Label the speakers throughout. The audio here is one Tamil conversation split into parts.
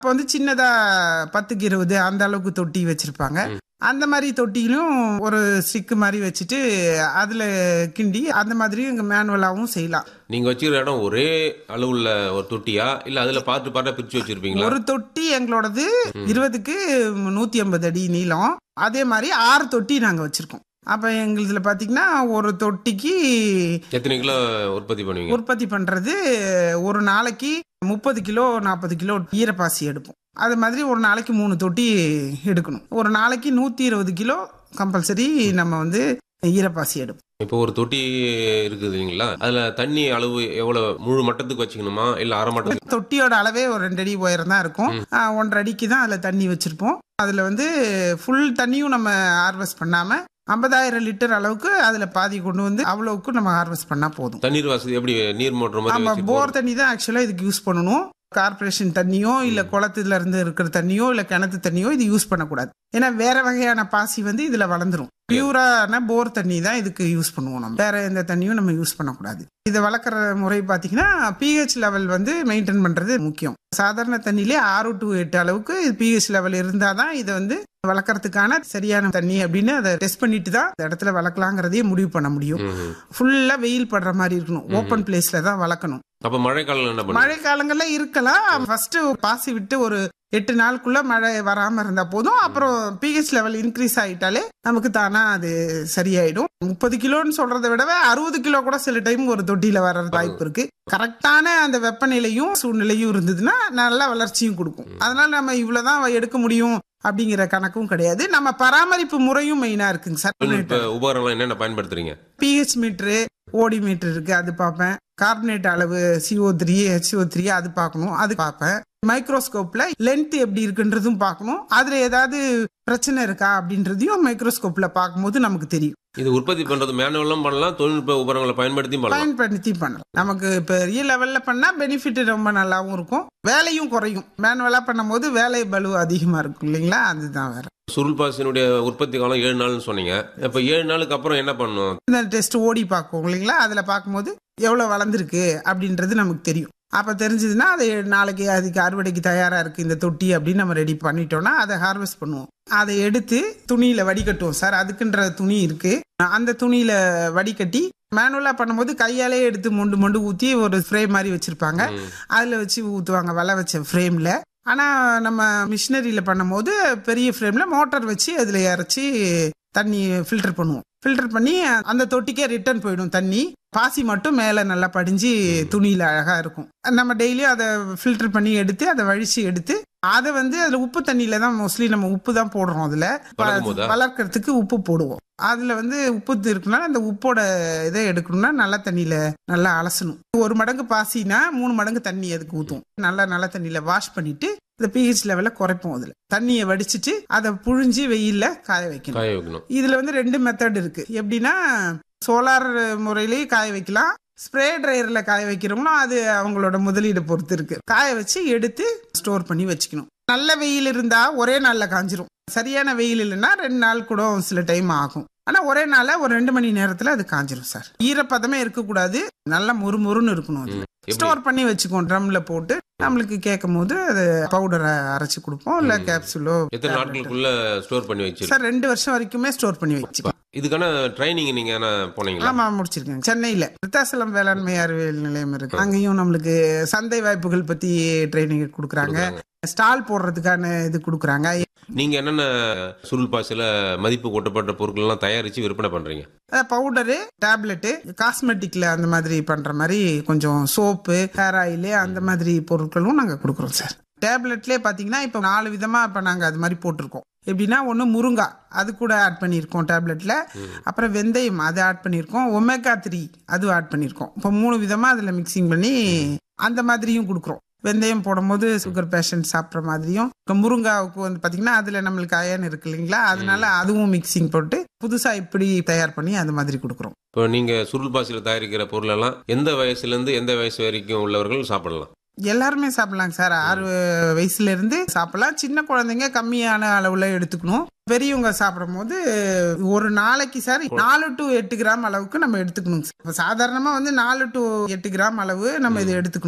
Speaker 1: இப்போ வந்து சின்னதா பத்துக்கு இருபது அந்த அளவுக்கு தொட்டி வச்சிருப்பாங்க அந்த மாதிரி தொட்டியிலும் ஒரு ஸ்டிக்கு மாதிரி வச்சுட்டு அதுல கிண்டி அந்த மாதிரி இங்க மேனுவலாவும் செய்யலாம்
Speaker 2: நீங்க வச்சிருக்கிற இடம் ஒரே அளவுள்ள ஒரு தொட்டியா இல்ல அதுல பார்த்து பார்த்தா பிரிச்சு வச்சிருப்பீங்களா
Speaker 1: ஒரு தொட்டி எங்களோடது இருபதுக்கு நூத்தி ஐம்பது அடி நீளம் அதே மாதிரி ஆறு தொட்டி நாங்க வச்சிருக்கோம் அப்ப எங்களுதுல பாத்தீங்கன்னா ஒரு தொட்டிக்கு
Speaker 2: எத்தனை கிலோ உற்பத்தி பண்ணுவீங்க
Speaker 1: உற்பத்தி பண்றது ஒரு நாளைக்கு முப்பது கிலோ நாற்பது கிலோ ஈரப்பாசி எடுப்போம் அது மாதிரி ஒரு நாளைக்கு மூணு தொட்டி எடுக்கணும் ஒரு நாளைக்கு நூத்தி இருபது கிலோ கம்பல்சரி நம்ம வந்து ஈரப்பாசி எடுப்போம்
Speaker 2: இப்போ ஒரு தொட்டி இருக்குது இல்லைங்களா அதுல தண்ணி அளவு எவ்வளவு முழு மட்டத்துக்கு வச்சுக்கணுமா இல்ல அரை மட்டத்துக்கு
Speaker 1: தொட்டியோட அளவே ஒரு ரெண்டு அடி உயரம் தான் இருக்கும் ஆ, ஒன்றரை அடிக்கு தான் அதுல தண்ணி வச்சிருப்போம் அதுல வந்து ஃபுல் தண்ணியும் நம்ம ஹார்வெஸ்ட் பண்ணாம ஐம்பதாயிரம் லிட்டர் அளவுக்கு அதுல பாதி கொண்டு வந்து அவ்வளவுக்கு நம்ம ஹார்வெஸ்ட் பண்ணா போதும்
Speaker 2: தண்ணீர் வசதி எப்படி நீர் மோட்டர் மாதிரி
Speaker 1: ஆமா
Speaker 2: வச்சு
Speaker 1: போர் தண்ணி தான் ஆக்சுவலா இதுக்கு யூஸ் பண்ணணும் கார்பரேஷன் தண்ணியோ இல்ல குளத்துல இருந்து இருக்கிற தண்ணியோ இல்ல கிணத்து தண்ணியோ இது யூஸ் பண்ணக்கூடாது ஏன்னா வேற வகையான பாசி வந்து இதுல வளர்ந்துரும் பியூரான போர் தண்ணி தான் இதுக்கு யூஸ் பண்ணுவோம் நம்ம வேற எந்த தண்ணியும் நம்ம யூஸ் பண்ணக்கூடாது இதை வளர்க்குற முறை பாத்தீங்கன்னா பிஹெச் லெவல் வந்து மெயின்டைன் பண்றது முக்கியம் சாதாரண தண்ணியிலே ஆறு டு எட்டு அளவுக்கு பிஹெச் லெவல் இருந்தாதான் இதை வந்து வளர்க்கறதுக்கான சரியான தண்ணி அப்படின்னு அதை டெஸ்ட் பண்ணிட்டு தான் இந்த இடத்துல வளர்க்கலாங்கிறதையே முடிவு பண்ண முடியும்
Speaker 2: ம்ஹும்.
Speaker 1: ஃபுல்லா வெயில் படுற மாதிரி இருக்கணும் ஓப்பன் பிளேஸ்ல தான் வளர்க்கணும்
Speaker 2: அப்ப மழை காலம் என்ன பண்ணுங்க
Speaker 1: மழை காலங்கள்ல இருக்கலாம் ஃபர்ஸ்ட் பாசி விட்டு ஒரு எட்டு நாளுக்குள்ள மழை வராம இருந்தா போதும் அப்புறம் பிஹெச் லெவல் இன்க்ரீஸ் ஆயிட்டாலே நமக்கு தானா அது சரியாயிடும் முப்பது கிலோன்னு சொல்றதை விடவே அறுபது கிலோ கூட சில டைம் ஒரு தொட்டியில வர வாய்ப்பு இருக்கு கரெக்டான அந்த வெப்பநிலையும் சூழ்நிலையும் இருந்ததுன்னா நல்ல வளர்ச்சியும் கொடுக்கும் அதனால நம்ம இவ்வளவுதான் எடுக்க முடியும் அப்படிங்கிற கணக்கும் கிடையாது நம்ம பராமரிப்பு முறையும் மெயினா இருக்குங்க சார்
Speaker 2: இப்ப உபகரணம் என்னென்ன பயன்படுத்துறீங்க
Speaker 1: பிஹெச் மீட்ரு ஓடி மீட்டர் இருக்கு அது பார்ப்பேன் கார்பனேட் அளவு CO3 த்ரீ ஹெச்ஓ த்ரீ அது பார்க்கணும் அது பார்ப்பேன் மைக்ரோஸ்கோப்ல லென்த் எப்படி இருக்குன்றதும் பார்க்கணும் அதுல ஏதாவது பிரச்சனை இருக்கா அப்படின்றதையும் மைக்ரோஸ்கோப்ல பார்க்கும்போது நமக்கு தெரியும்
Speaker 2: இது உற்பத்தி பண்றது மேனுவலும் பண்ணலாம் தொழில்நுட்ப உபகரணங்களை பயன்படுத்தியும் பண்ணலாம்
Speaker 1: பயன்படுத்தி பண்ணலாம் நமக்கு பெரிய லெவல்ல பண்ணா பெனிஃபிட் ரொம்ப நல்லாவும் இருக்கும் வேலையும் குறையும் மேனுவலா பண்ணும்போது வேலை பலு அதிகமா இருக்கும் இல்லைங்களா அதுதான் வேற
Speaker 2: சுருள் பாசினுடைய உற்பத்தி காலம் ஏழு நாள்னு சொன்னீங்க இப்ப ஏழு நாளுக்கு அப்புறம் என்ன பண்ணணும்
Speaker 1: இந்த டெஸ்ட் ஓடி பார்க்கும் இல்லைங்களா அதில் பார்க்கும்போது எவ்வளோ வளர்ந்துருக்கு அப்படின்றது நமக்கு தெரியும் அப்போ தெரிஞ்சதுன்னா அதை நாளைக்கு அதுக்கு அறுவடைக்கு தயாராக இருக்குது இந்த தொட்டி அப்படின்னு நம்ம ரெடி பண்ணிட்டோம்னா அதை ஹார்வெஸ்ட் பண்ணுவோம் அதை எடுத்து துணியில் வடிகட்டுவோம் சார் அதுக்குன்ற துணி இருக்குது அந்த துணியில் வடிகட்டி மேனுவலாக பண்ணும்போது கையாலே எடுத்து மொண்டு மொண்டு ஊற்றி ஒரு ஃப்ரே மாதிரி வச்சுருப்பாங்க அதில் வச்சு ஊற்றுவாங்க வலை வச்ச ஃப்ரேமில் ஆனால் நம்ம மிஷினரியில் பண்ணும்போது பெரிய ஃப்ரேமில் மோட்டார் வச்சு அதில் இறச்சி தண்ணி ஃபில்டர் பண்ணுவோம் ஃபில்டர் பண்ணி அந்த தொட்டிக்கே ரிட்டர்ன் போயிடும் தண்ணி பாசி மட்டும் மேலே நல்லா படிஞ்சு துணியில் அழகாக இருக்கும் நம்ம டெய்லியும் அதை ஃபில்டர் பண்ணி எடுத்து அதை வழிச்சு எடுத்து அதை வந்து அதில் உப்பு தண்ணியில தான் மோஸ்ட்லி நம்ம உப்பு தான் போடுறோம் அதில்
Speaker 2: வளர்க்கும் போதா?
Speaker 1: வளர்க்கறதுக்கு உப்பு போடுவோம் அதில் வந்து உப்பு இருக்குன்னா அந்த உப்போட இதை எடுக்கணும்னா நல்ல தண்ணியில நல்லா அலசணும் ஒரு மடங்கு பாசினா மூணு மடங்கு தண்ணி அதுக்கு ஊற்றுவோம் நல்லா நல்ல தண்ணியில வாஷ் பண்ணிட்டு இந்த பிஹெச் லெவலில் குறைப்போம் அதில் தண்ணியை வடிச்சிட்டு அதை புழிஞ்சு வெயில்ல காய வைக்கணும்
Speaker 2: காய வைக்கணும்
Speaker 1: இதுல வந்து ரெண்டு மெத்தட் இருக்கு எப்படின்னா சோலார் முறையிலேயே காய வைக்கலாம் ஸ்ப்ரே ட்ரையர்ல காய வைக்கிறவங்களும் அது அவங்களோட முதலீடு பொறுத்து இருக்கு காய வச்சு எடுத்து ஸ்டோர் பண்ணி வச்சுக்கணும் நல்ல வெயில் இருந்தா ஒரே நாள்ல காஞ்சிரும் சரியான வெயில் இல்லைன்னா ரெண்டு நாள் கூட சில டைம் ஆகும் ஆனா ஒரே நாள்ல ஒரு ரெண்டு மணி நேரத்துல அது காஞ்சிரும் சார் ஈரப்பதமே இருக்கக்கூடாது நல்லா முறுமுறுன்னு இருக்கணும் அது
Speaker 2: எப்படி?
Speaker 1: ஸ்டோர் பண்ணி வச்சுக்குவோம் ட்ரம்ல போட்டு நம்மளுக்கு கேட்கும் போது அது பவுடரை அரைச்சு கொடுப்போம் இல்ல கேப்சூலோ
Speaker 2: எத்தனை நாட்களுக்குள்ள ஸ்டோர் பண்ணி வச்சிருக்கீங்க
Speaker 1: சார் ரெண்டு வருஷம் வரைக்குமே ஸ்டோர் பண்ணி வச்சுக்கலாம்
Speaker 2: இதுக்கான ட்ரைனிங் நீங்க என்ன போனீங்களா
Speaker 1: ஆமா முடிச்சிருக்கேன் சென்னையில விருத்தாசலம் வேளாண்மை அறிவியல் நிலையம் இருக்கு அங்கேயும் நம்மளுக்கு சந்தை வாய்ப்புகள் பத்தி ட்ரைனிங் கொடுக்குறாங்க ஸ்டால் போடுறதுக்கான இது கொடுக்குறாங்க
Speaker 2: நீங்க என்னென்ன சுருள் பாசில மதிப்பு கூட்டப்பட்ட பொருட்கள் எல்லாம் தயாரிச்சு விற்பனை பண்றீங்க
Speaker 1: பவுடரு டேப்லெட்டு காஸ்மெட்டிக்ல அந்த மாதிரி பண்ற மாதிரி கொஞ்சம் சோப்பு ஹேர் ஆயிலு அந்த மாதிரி பொருட்களும் நாங்க கொடுக்குறோம் சார் டேப்லெட்லேயே பார்த்தீங்கன்னா இப்போ நாலு விதமாக இப்போ நாங்கள் அது மாதிரி போட்டிருக்கோம் எப்படின்னா ஒன்று முருங்கா அது கூட ஆட் பண்ணியிருக்கோம் டேப்லெட்டில் அப்புறம் வெந்தயம் அது ஆட் பண்ணியிருக்கோம் ஒமேகா த்ரீ அதுவும் ஆட் பண்ணியிருக்கோம் இப்போ மூணு விதமாக அதில் மிக்சிங் பண்ணி அந்த மாதிரியும் கொடுக்குறோம் வெந்தயம் போடும்போது சுகர் பேஷண்ட் சாப்பிட்ற மாதிரியும் இப்போ முருங்காவுக்கு வந்து பார்த்தீங்கன்னா அதில் நம்மளுக்கு அயன் இருக்கு இல்லைங்களா அதனால அதுவும் மிக்சிங் போட்டு புதுசாக இப்படி தயார் பண்ணி அந்த மாதிரி கொடுக்குறோம்
Speaker 2: இப்போ நீங்க சுருள் பாசில தயாரிக்கிற பொருள் எல்லாம் எந்த வயசுல இருந்து எந்த வயசு வரைக்கும் உள்ளவர்கள் சாப்பிடலாம்
Speaker 1: எல்லாருமே சாப்பிடலாங்க சார் ஆறு வயசுல இருந்து சாப்பிடலாம் சின்ன குழந்தைங்க கம்மியான அளவுல எடுத்துக்கணும் பெரியவங்க சாப்பிடும் போது ஒரு நாளைக்கு சார் நாலு டு எட்டு கிராம் அளவுக்கு நம்ம எடுத்துக்கணும் சார் இப்ப சாதாரணமா வந்து நாலு டு எட்டு கிராம் அளவு நம்ம இதை எடுத்துக்கணும்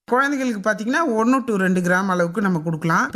Speaker 1: குழந்தைகளுக்கு பார்த்தீங்கன்னா ஒன்று டு ரெண்டு கிராம் அளவுக்கு நம்ம கொடுக்கலாம்